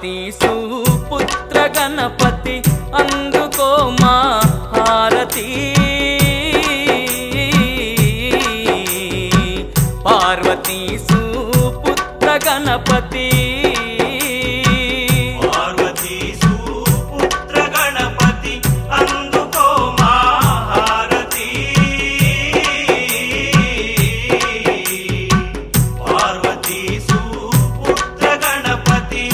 పార్వతీ సుపుత్ర గణపతి అందుకో మా హారతి పార్వతీ సుపుత్ర గణపతి పార్వతీ సుపుత్ర గణపతి అందుకో మా హారతి పార్వతీ సుపుత్ర గణపతి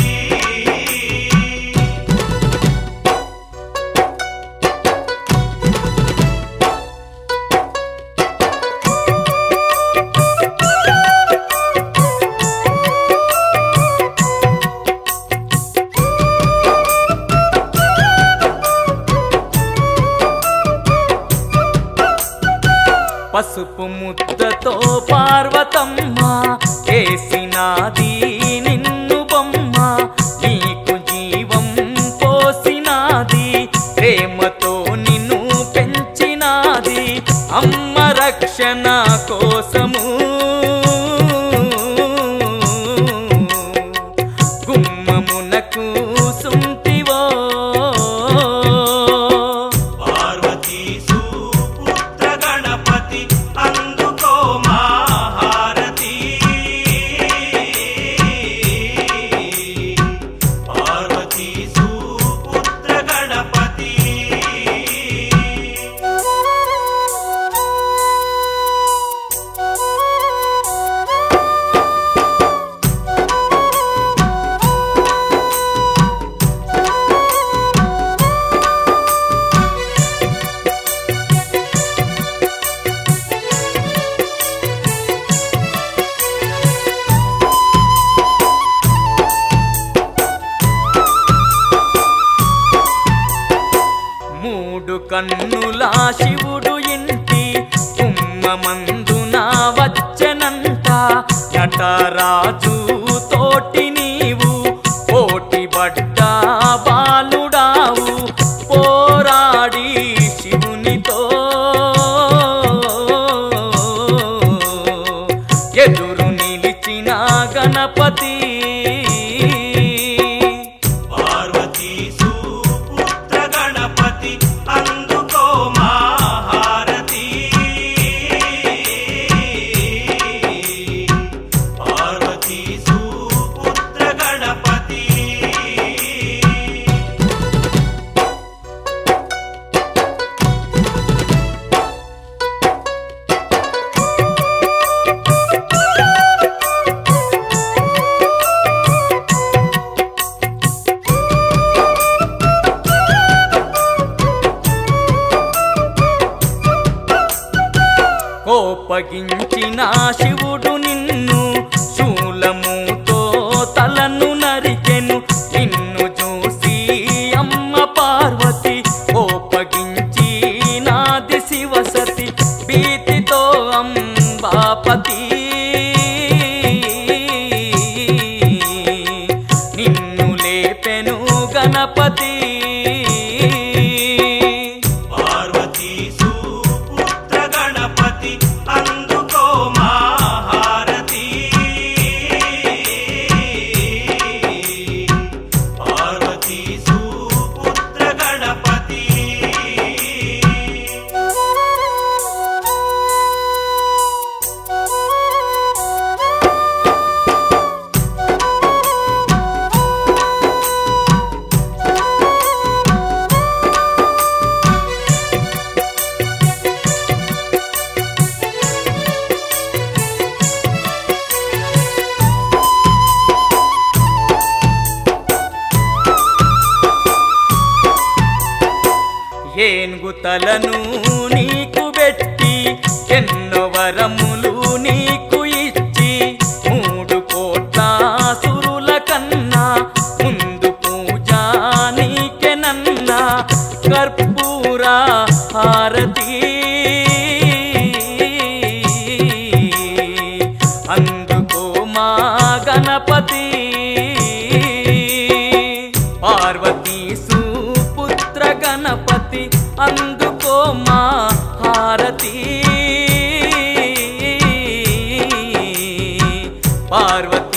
పసుపు ముద్దతో పార్వతమ్మ చేసినాది నిన్ను బొమ్మ నీకు జీవం పోసినాది ప్రేమతో నిన్ను పెంచినాది అమ్మ రక్షణ కోసము గుమ్మమునకు సుంటివో పార్వతీ సుపుత్ర గణపతి అందుకో మా హారతి పార్వతీ సుపుత్ర గణపతి మూడు కన్నుల శివుడు ఇంటి కుమ్మమందున వచ్చనంట నటరాజు తోటి నీవు పోటీ పడ్డ బాలుడావు పోరాడి శివునితో ఎదురు నిలిచిన గణపతి పార్వతీ సుపుత్ర గణపతి అందుకో మా హారతి పార్వతీ సుపుత్ర గణపతి కోపగించిన శివుడు నిన్ను శూలముతో తలను నరికెను నిన్ను చూసి అమ్మ పార్వతి కోపగించి నాది శివసతి భీతితో అంబాపతి నిన్ను లేపెను గణపతి పార్వతీ సుపుత్ర గణపతి అందుకో మా హారతి పార్వతీ సుపుత్ర గణపతి ఏనుగు తలను నీకు పెట్టి ఎన్నో వరములు నీకు ఇచ్చి మూడు కోట్ల సురుల కన్నా ముందు పూజ నీకెనన్నా కర్పూర హారతి అందుకో మా గణపతి పార్వతీ సుపుత్ర గణపతి అందుకో మా హారతి పార్వతీ